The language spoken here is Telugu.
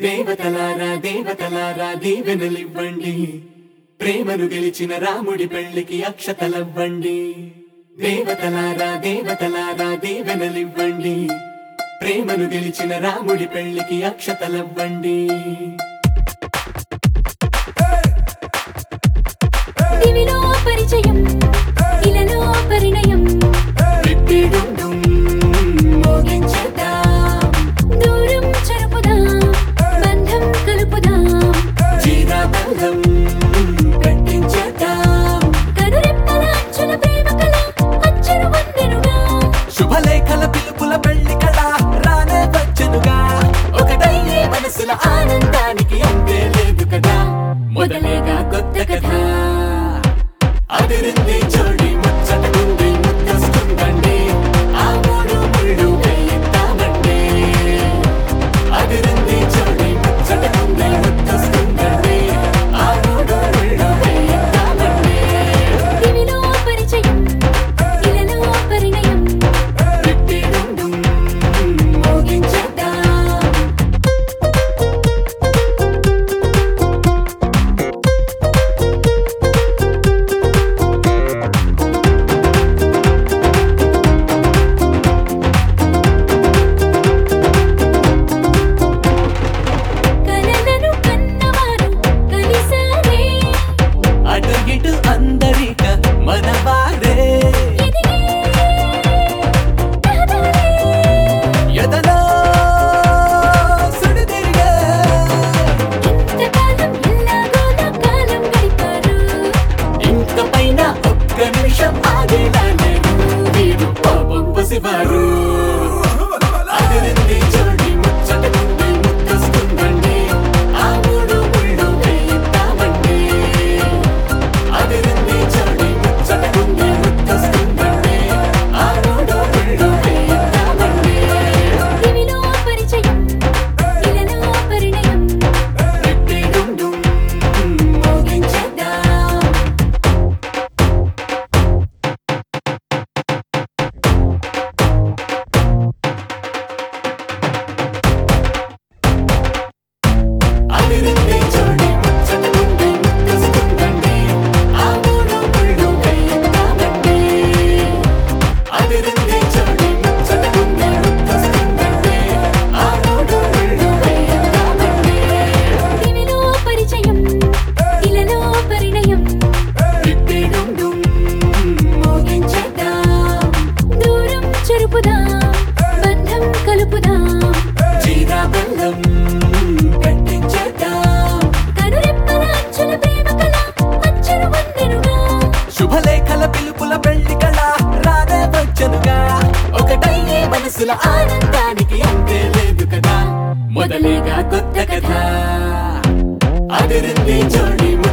దేవతలారా దేవతలారా దీవెనలివ్వండి ప్రేమను గెలిచిన రాముడి పెళ్లికి అక్షతలవ్వండి దేవతలారా దేవతలారా దీవెనలివ్వండి ప్రేమను గెలిచిన రాముడి పెళ్లికి అక్షతలవ్వండి దివిలో పరిచయం ఇలలో పరిణయం రిప్పిడుండుం మోగించేద్దాం దూరం చెరుపుదాం బంధం కలుపుదాం జీరాబంధం కట్టించేద్దాం కనురెప్పల అంచుల ప్రేమ కళ అచ్చరు వందెనుగా శుభలేఖల పిలుపుల పెళ్లి కళ రానే వచ్చనుగా ఒకటయ్యే మనసుల ఆనందానికి అంతే లేదు కదా మొదలేగా కొత్త కథ అదిరింది జోడి ముచ్చటకుంది ముద్దొస్తుందండి ఆ మూడు ముళ్ళు వేయిద్దామండి అదిరింది జోడి ముచ్చటకుంది ముద్దొస్తుందండి ఆ మూడు ముళ్ళు వేయిద్దామండి దివిలో పరిచయం ఇలలో పరిణయం రిప్పిడుండుం మోగించేద్దాం కలలను కన్నవారు కలిసారే అటు ఇటు అందరిక మనవారే ఎదిగే రహదారే ఎదలో సుడిదిరిగే ఇంతకాలం ఎల్లాగోలా కాలం గడిపారు ఇంక పైన ఒక్క నిమిషం ఆగేలా లేరు వీరు పాపం పసివారు అదిరింది జోడి ముచ్చటకుంది ముద్దొస్తుందండి ఆ మూడు ముళ్ళు వేయిద్దామండి అదిరింది జోడి ముచ్చటకుంది ముద్దొస్తుందండి ఆ మూడు ముళ్ళు వేయిద్దామండి దివిలో పరిచయం ఇలలో పరిణయం రిప్పిడుండుం మోగించేద్దాం అదిరింది జోడి ముచ్చటకుంది ముద్దొస్తుందండి ఆ మూడు ముళ్ళు వేయిద్దామండి అదిరింది జోడి ముచ్చటకుంది ముద్దొస్తుందండి ఆ మూడు ముళ్ళు వేయిద్దామండి దివిలో పరిచయం ఇలలో పరిణయం రిప్పిడుండుం మోగించేద్దాం దూరం చెరుపుదాం బంధం కలుపుదాం జీరాబంధం కట్టించేద్దాం కనురెప్పల అంచుల ప్రేమ కళ అచ్చరు వందెనుగా శుభలేఖల పిలుపుల పెళ్లి కళ రానే వచ్చనుగా ఒకటయ్యే మనసుల ఆనందానికి అంతే లేదు కదా మొదలేగా కొత్త కథ అదిరింది జోడి